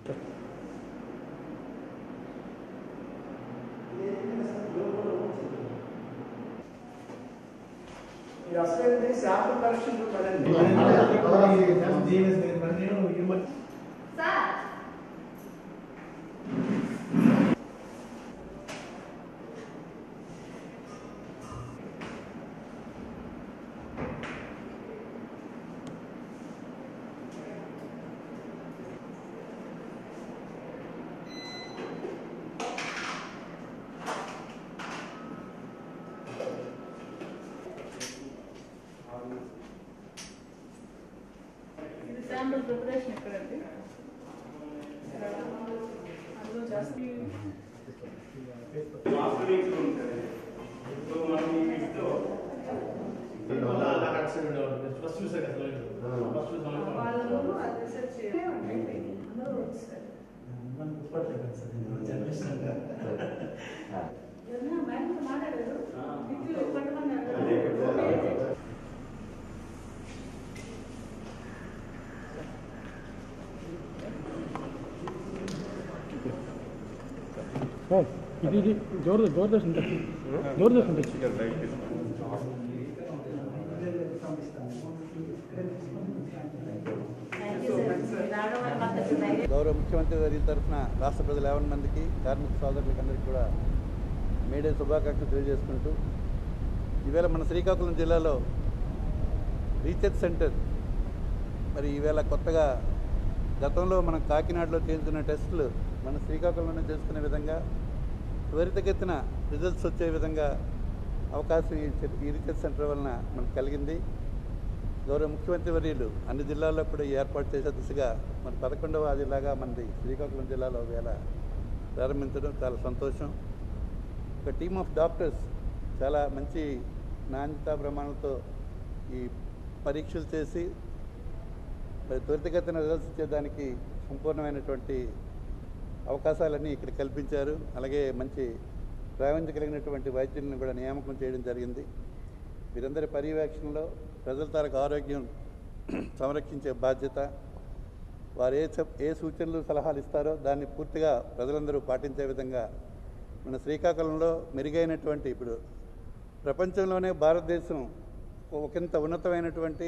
ఈ అసలు sample collection పడండి సార్ ఇది శాంపుల్ ప్రిపరేషన్ ఎక్కడండి ఇక్కడ అందులో జాస్తి వాళ్ళు అది రీసెర్చ్ చేయాలి అందరూ వచ్చారు ఎవరైనా మేడం మాట్లాడారు మీకు పట్టమన్నారు ఇది ఇది జోర్ జోర్దర్శన్ తెచ్చి జోర్దర్శన్ తెచ్చి థ్యాంక్ యూ సార్ రావడం వల్ల మాకు కొంచెం ధైర్యం గౌరవ ముఖ్యమంత్రి గారి తరఫున రాష్ట్ర ప్రజలు యావన్ మందికి కార్మిక సోదరులకి అందరికీ కూడా మేడే శుభాకాంక్షలు తెలియజేసుకుంటూ ఈవేళ మన శ్రీకాకుళం జిల్లాలో రీసెర్చ్ సెంటర్ మరి ఈవేళ కొత్తగా గతంలో మనం కాకినాడలో చేయించుకున్న టెస్టులు మన శ్రీకాకుళంలోనే చేసుకునే విధంగా త్వరితగతిన రిజల్ట్స్ వచ్చే విధంగా అవకాశం ఈ చె- ఈ రీసెర్చ్ సెంటర్ వలన మనకు కలిగింది గౌరవ ముఖ్యమంత్రి వర్యులు అన్ని జిల్లాల్లో కూడా ఈ ఏర్పాటు చేసే దిశగా మన పదకొండవ జిల్లాగా మనది శ్రీకాకుళం జిల్లాలో వేళ ప్రారంభించడం చాలా సంతోషం ఒక టీమ్ ఆఫ్ డాక్టర్స్ చాలా మంచి నాణ్యతా ప్రమాణాలతో ఈ పరీక్షలు చేసి మరి త్వరితగతిన రిజల్ట్స్ ఇచ్చేదానికి సంపూర్ణమైనటువంటి అవకాశాలన్నీ ఇక్కడ కల్పించారు అలాగే మంచి ప్రావీణ్యం వైద్యులను కూడా నియామకం చేయడం జరిగింది వీరందరి పర్యవేక్షణలో ప్రజల తాలూకు ఆరోగ్యం సంరక్షించే బాధ్యత వారు ఏ చెప్ ఏ సూచనలు సలహాలు ఇస్తారో దాన్ని పూర్తిగా ప్రజలందరూ పాటించే విధంగా మన శ్రీకాకుళంలో మెరుగైనటువంటి ఇప్పుడు ప్రపంచంలోనే భారతదేశం ఒకంత ఉన్నతమైనటువంటి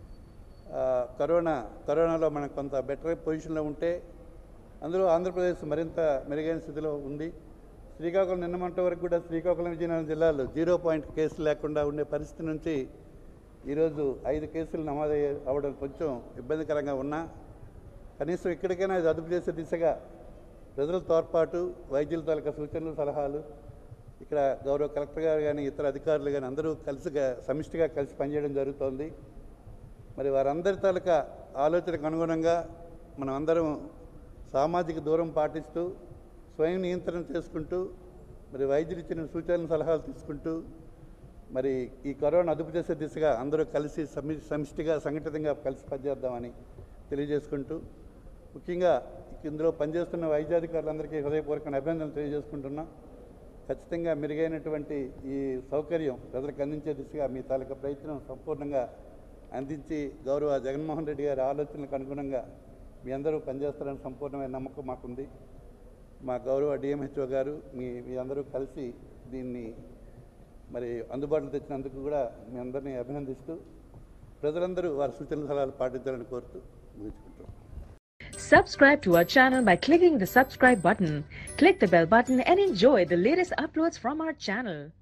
ఆ, కరోనా కరోనాలో మనం కొంత బెటర్ పొజిషన్లో ఉంటే అందులో ఆంధ్రప్రదేశ్ మరింత మెరుగైన స్థితిలో ఉంది శ్రీకాకుళం నిన్నమంట వరకు కూడా శ్రీకాకుళం విజయనగరం జిల్లాలో జీరో పాయింట్ కేసులు లేకుండా ఉండే పరిస్థితి నుంచి ఈరోజు ఐదు కేసులు నమోదయ్యే అవ్వడం కొంచెం ఇబ్బందికరంగా ఉన్నా కనీసం ఇక్కడికైనా ఇది అదుపు చేసే దిశగా ప్రజల తోడ్పాటు వైద్యుల తాలూకా సూచనలు సలహాలు ఇక్కడ గౌరవ కలెక్టర్ గారు కానీ ఇతర అధికారులు కానీ అందరూ కలిసిగా సమిష్టిగా కలిసి పనిచేయడం జరుగుతోంది మరి వారందరి తాలూకా ఆలోచనకు అనుగుణంగా మనం అందరం సామాజిక దూరం పాటిస్తూ స్వయం నియంత్రణ చేసుకుంటూ మరి వైద్యులు ఇచ్చిన సూచనలు సలహాలు తీసుకుంటూ మరి ఈ కరోనా అదుపు చేసే దిశగా అందరూ కలిసి సమి సమిష్టిగా సంఘటితంగా కలిసి పనిచేద్దామని తెలియజేసుకుంటూ ముఖ్యంగా ఇందులో పనిచేస్తున్న వైద్యాధికారులందరికీ హృదయపూర్వక అభినందనలు తెలియజేసుకుంటున్నాం ఖచ్చితంగా మెరుగైనటువంటి ఈ సౌకర్యం ప్రజలకు అందించే దిశగా మీ తాలూకా ప్రయత్నం సంపూర్ణంగా అందించి గౌరవ జగన్మోహన్ రెడ్డి గారి ఆలోచనలకు అనుగుణంగా మీ అందరూ పనిచేస్తారని సంపూర్ణమైన నమ్మకం మాకుంది మా గౌరవ డిఎంహెచ్ఓ గారు మీ మీ అందరూ కలిసి దీన్ని మరి అందుబాటులో తెచ్చినందుకు కూడా మీ అందరినీ అభినందిస్తూ ప్రజలందరూ వారి సూచనల సలహాలు పాటించాలని కోరుతూ ముగించుకుంటాం Subscribe to our channel by clicking the subscribe button. Click the bell button and enjoy the latest uploads from our channel.